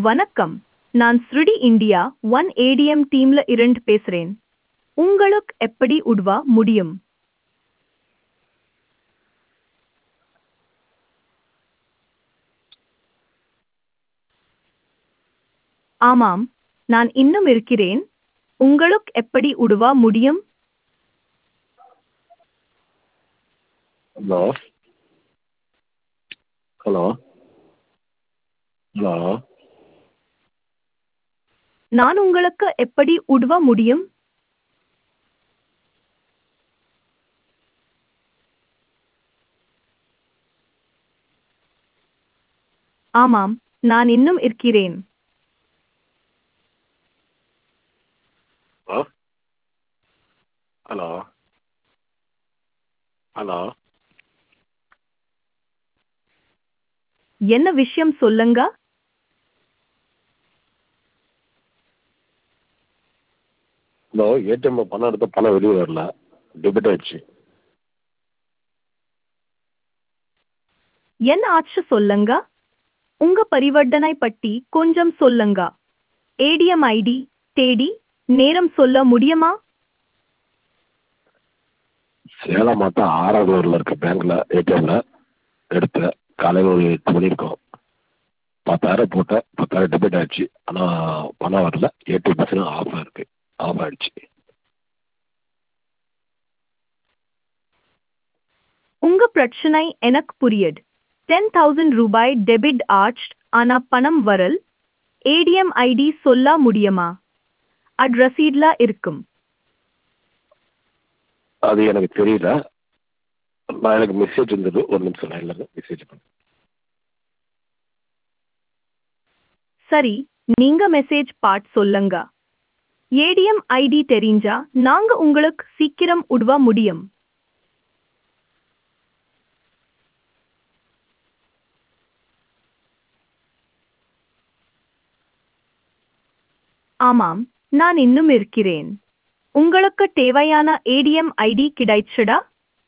வணக்கம் நான் ஸ்ருடி இந்தியா ஒன் ஏடிஎம் டீம்ல இருந்து பேசுறேன் உங்களுக்கு எப்படி உதவ முடியும் ஆமாம் நான் இன்னும் இருக்கிறேன் உங்களுக்கு எப்படி உதவ முடியும் ஹலோ ஹலோ ஹலோ நான் உங்களுக்கு எப்படி உதவ முடியும் ஆமாம் நான் இன்னும் இருக்கிறேன் ஹலோ ஹலோ ஹலோ என்ன விஷயம் சொல்லுங்க ஹலோ ஏடிஎம்ல பணம் எடுத்த பணம் வெளியே வரல டெபிட் ஆயிடுச்சு என்ன ஆச்சு சொல்லுங்க உங்க பரிவர்த்தனை பற்றி கொஞ்சம் சொல்லுங்க ஏடிஎம் ஐடி தேடி நேரம் சொல்ல முடியுமா சேலம் மாவட்டம் ஆறாவூரில் இருக்க பேங்க்ல ஏடிஎம்ல எடுத்தேன் காலையில் ஒரு எட்டு மணி இருக்கும் பத்தாயிரம் போட்டேன் பத்தாயிரம் டெபிட் ஆயிடுச்சு ஆனால் பணம் வரல ஏடிஎம் மிஷின் ஆஃப் இருக்கு ஆஃப் ஆயிடுச்சு உங்க பிரச்சனை எனக்கு புரியுது டென் தௌசண்ட் ரூபாய் டெபிட் ஆச்சு ஆனா பணம் வரல் ஏடிஎம் ஐடி சொல்ல முடியுமா அது ரசீட்ல இருக்கும் அது எனக்கு தெரியல நான் எனக்கு மெசேஜ் இருந்தது ஒரு நிமிஷம் லைன்ல மெசேஜ் பண்ணேன் சரி நீங்க மெசேஜ் பார்ட் சொல்லுங்க ஏடிஎம் ஐடி தெரிஞ்சா நாங்க உங்களுக்கு சீக்கிரம் உதவ முடியும் ஆமாம் நான் இன்னும் இருக்கிறேன் உங்களுக்கு தேவையான ஏடிஎம் ஐடி கிடைச்சடா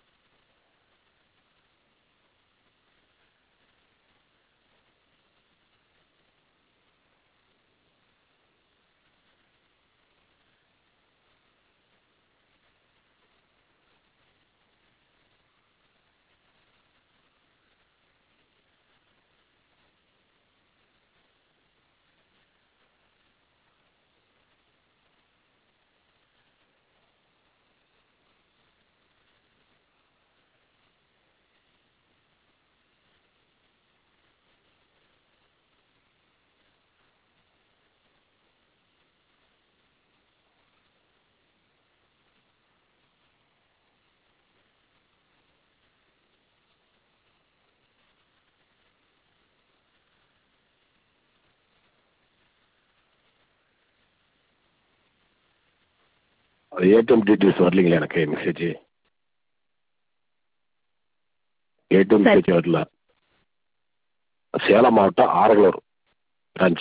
அது ஏடிஎம் டீட்டெயில்ஸ் வரலீங்களா எனக்கு மெசேஜ் ஏடிஎம் சரி. மெசேஜ் வரல சேலம் மாவட்டம் ஆரங்களூர் பிரான்ச்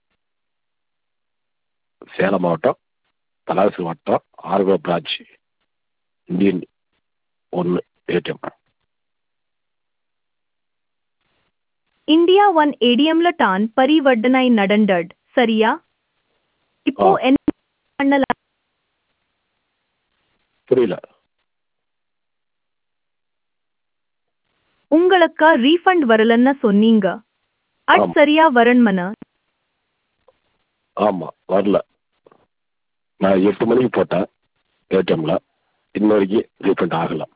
சேலம் மாவட்டம் தலாசி மாவட்டம் ஆரங்களூர் பிரான்ச் இந்தியன் ஒன்று ஏடிஎம் இந்தியா ஒன் ஏடிஎம்ல தான் பரிவர்த்தனை நடந்தது சரியா இப்போ ஆ. என்ன பண்ணலாம் புரியல உங்களுக்கு ரீஃபண்ட் வரலன்னு சொன்னீங்க அது ஆமா. சரியா வரணுமன ஆமாம் வரல நான் எட்டு மணிக்கு போட்டேன் ஏடிஎம்ல இன்ன வரைக்கும் ரீஃபண்ட் ஆகலை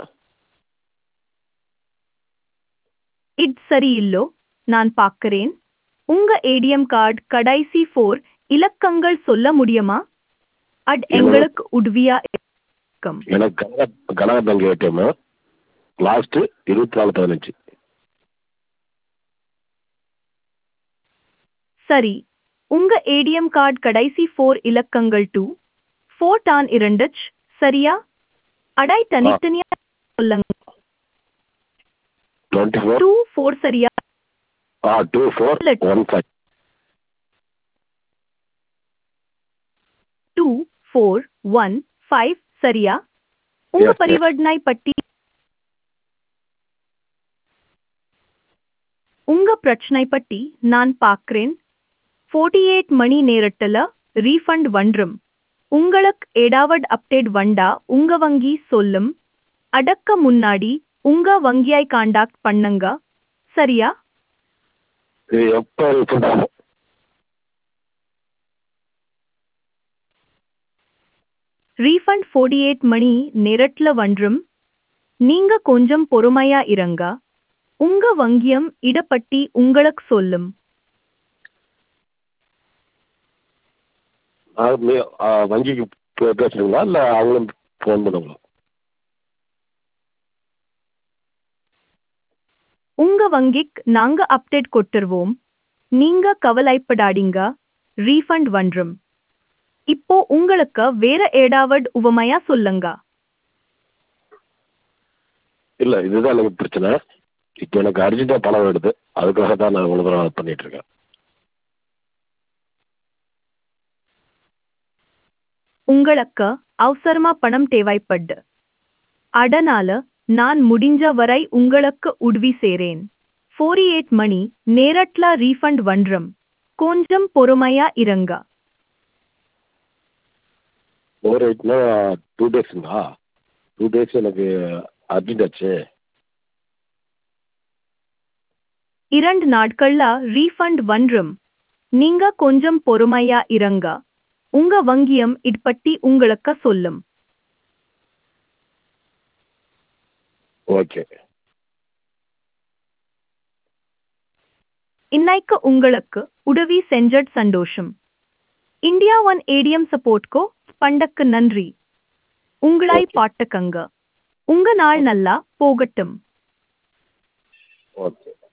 இது சரியில்லோ நான் பார்க்கிறேன் உங்க ஏடிஎம் கார்டு கடைசி ஃபோர் இலக்கங்கள் சொல்ல முடியுமா அது எவ்வளவு? எங்களுக்கு உதவியா இருக்கும் எனக்கு Kanaka Kanaka bank ATM last இருபத்தி நாலு பதினஞ்சு சரி உங்க ஏடிஎம் கார்டு கடைசி ஃபோர் இலக்கங்கள் டூ ஃபோர் டான் இருந்துச்சு சரியா அடை தனித்தனியா சொல்லுங்க டுவெண்ட்டி ஃபோர் டூ ஃபோர் சரியா ஆ டூ ஃபோர் இல்ல. One five two four one five சரியா உங்க Yes, yes. பரிவர்த்தனை பட்டி உங்க பிரச்சனை பற்றி நான் பார்க்கிறேன் ஃபோர்ட்டி எயிட் மணி நேரத்துல ரீஃபண்ட் வன்றும் உங்களுக்கு ஏடாவட் அப்டேட் வண்டா உங்க வங்கி சொல்லும் அடக்க முன்னாடி உங்க வங்கியாய் காண்டாக்ட் பண்ணுங்க சரியா இது எப்போ ரீஃபண்ட் ஆகும் ரீஃபண்ட் ஃபோர்ட்டி எயிட் மணி நேரத்துல வன்றும் நீங்க கொஞ்சம் பொறுமையா இருங்க உங்க வங்கியம் இடப்பட்டி உங்களுக்கு சொல்லும் நான் மீ- ஆ, வங்கிக்கு பே- பேசணுங்களா இல்லை அவங்களும் ஃபோன் பண்ணுங்களா உங்க வங்கிக்கு நாங்க அப்டேட் கொடுத்துருவோம் நீங்க கவலைப்படாதீங்க ரீஃபண்ட் வன்றும் இப்போ உங்களுக்கு வேற ஏடாவட் உவமையா சொல்லுங்க இல்லை இதுதான் எனக்கு பிரச்சனை இப்போ எனக்கு அர்ஜென்ட்டாக பணம் வருது அதுக்காக தான் நான் இவ்வளோ தூரம் பண்ணிட்டு இருக்கேன் உங்களுக்கு அவசரமா பணம் தேவைப்படு அதனால நான் முடிஞ்ச வரை உங்களுக்கு உதவி செய்றேன் ஃபோர்டி எயிட் மணி நேரட்ல ரீஃபண்ட் வன்றும் கொஞ்சம் பொறுமையா இருங்க ஃபோர் எயிட்னா டூ டேஸுங்களா டூ டேஸ் எனக்கு அர்ஜென்ட் ஆச்சு இரண்டு நாட்கள்ல ரீஃபண்ட் வன்றும் நீங்க கொஞ்சம் பொறுமையா இருங்க உங்க வங்கியம் இப்பட்டி உங்களுக்கு சொல்லும் ஓகே இன்னைக்கு உங்களுக்கு உதவி செஞ்சட் சந்தோஷம் இந்தியா ஒன் ஏடிஎம் சப்போர்ட்கோ பண்டக்கு நன்றி உங்களாய் Okay. பாட்டுக்கங்க உங்க நாள் நல்லா போகட்டும் ஓகே